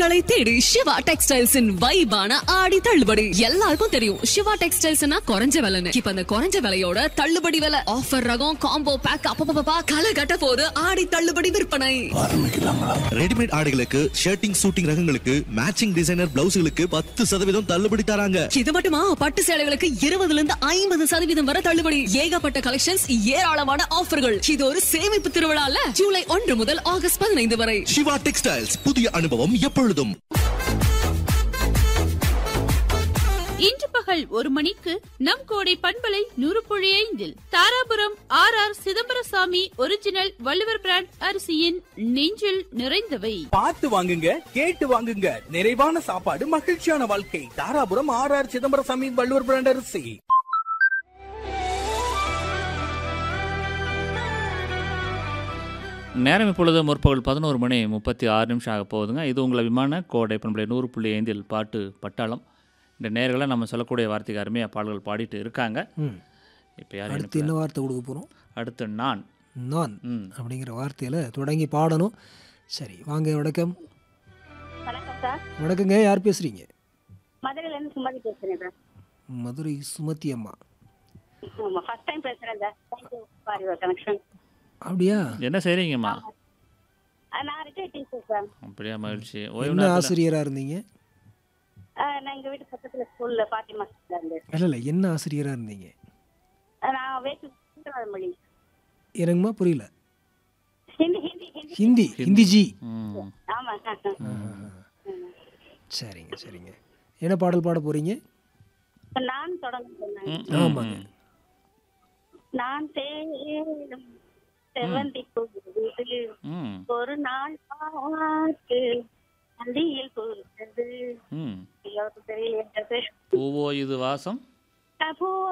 உங்களை தேடி சிவா டெக்ஸ்டைல்ஸின் வைபான ஆடி தள்ளுபடி எல்லாருக்கும் தெரியும் சிவா டெக்ஸ்டைல்ஸ்னா குறைஞ்ச விலைன்னு இப்ப அந்த குறைஞ்ச விலையோட தள்ளுபடி விலை ஆஃபர் ரகம் காம்போ பேக் அப்பப்பா களை கட்ட போது ஆடி தள்ளுபடி விற்பனை ரெடிமேட் ஆடைகளுக்கு ஷர்ட்டிங் சூட்டிங் ரகங்களுக்கு மேட்சிங் டிசைனர் பிளவுஸ்களுக்கு பத்து சதவீதம் தள்ளுபடி தராங்க இது மட்டுமா பட்டு சேலைகளுக்கு இருபதுல இருந்து ஐம்பது சதவீதம் வரை தள்ளுபடி ஏகப்பட்ட கலெக்ஷன்ஸ் ஏராளமான ஆஃபர்கள் இது ஒரு சேமிப்பு திருவிழால ஜூலை ஒன்று முதல் ஆகஸ்ட் பதினைந்து வரை சிவா டெக்ஸ்டைல்ஸ் புதிய அனுபவம் எப்பொழுதும் இன்று பகல் ஒரு மணிக்கு நம் கோடை பண்பலை நூறு புள்ளி ஐந்தில் Dharapuram R R Chidambarasamy original Valluvar brand அரிசியின் நெஞ்சில் நிறைந்தவை பார்த்து வாங்குங்க கேட்டு வாங்குங்க நிறைவான சாப்பாடு மகிழ்ச்சியான வாழ்க்கை Dharapuram R R Chidambarasamy Valluvar brand அரிசி நேரம் இப்பொழுது முற்பகல் பதினோரு மணி முப்பத்தி ஆறு நிமிஷம் ஆக போகுதுங்க இது உங்களை விமான கோடை பண்பலை நூறு புள்ளி ஐந்தில் பாட்டு பட்டாளம் இந்த நேர்களை நம்ம சொல்லக்கூடிய வார்த்தைக்கு அருமையாக பாடல்கள் பாடிட்டு இருக்காங்க இப்போ யார் அடுத்து என்ன அனுப்புறா? வார்த்தை கொடுக்க போகிறோம் அடுத்து நான் நான் ம். அப்படிங்கிற வார்த்தையில் தொடங்கி பாடணும் சரி வாங்க வணக்கம் வணக்கம் சார் வணக்கங்க யார் பேசுகிறீங்க மதுரையில இருந்து சுமதி பேசுறேன் சார் மதுரை சுமதி அம்மா ஆமா ஃபர்ஸ்ட் டைம் பேசுறேன் sir thank you for your connection அப்படியா என்ன செய்கிறீங்கம்மா நான் ரிட்டையர் டீச்சர் சார் அப்படியா மகிழ்ச்சி ஓய்வு என்ன நேரத்துல- ஆசிரியராக இருந்தீங்க அஹ் நான் எங்க வீட்டு பக்கத்துல ஸ்கூல்ல பாத்திமா ஸ்கூல்ல இருந்து இல்லை இல்லை என்ன ஆசிரியராக இருந்தீங்க அஹ் நான் வேட்டு மொழி எனக்குமா புரியல ஹிந்தி ஹிந்தி ஹிந்தி ஹிந்தி ஹிந்தி ஜி ம் ஆமா சரிங்க சரிங்க என்ன பாடல் பாட போகிறீங்க நான் தொடங்க சொன்னேன் ம், ஆமாங்க ம். நான் தேடும் செவந்தி பூவிது ம் ஒரு நாள் பார்த்து அந்தியில் பூத்தது ம் ஐயோ, தெரியல பூவோ இது வாசம் பூ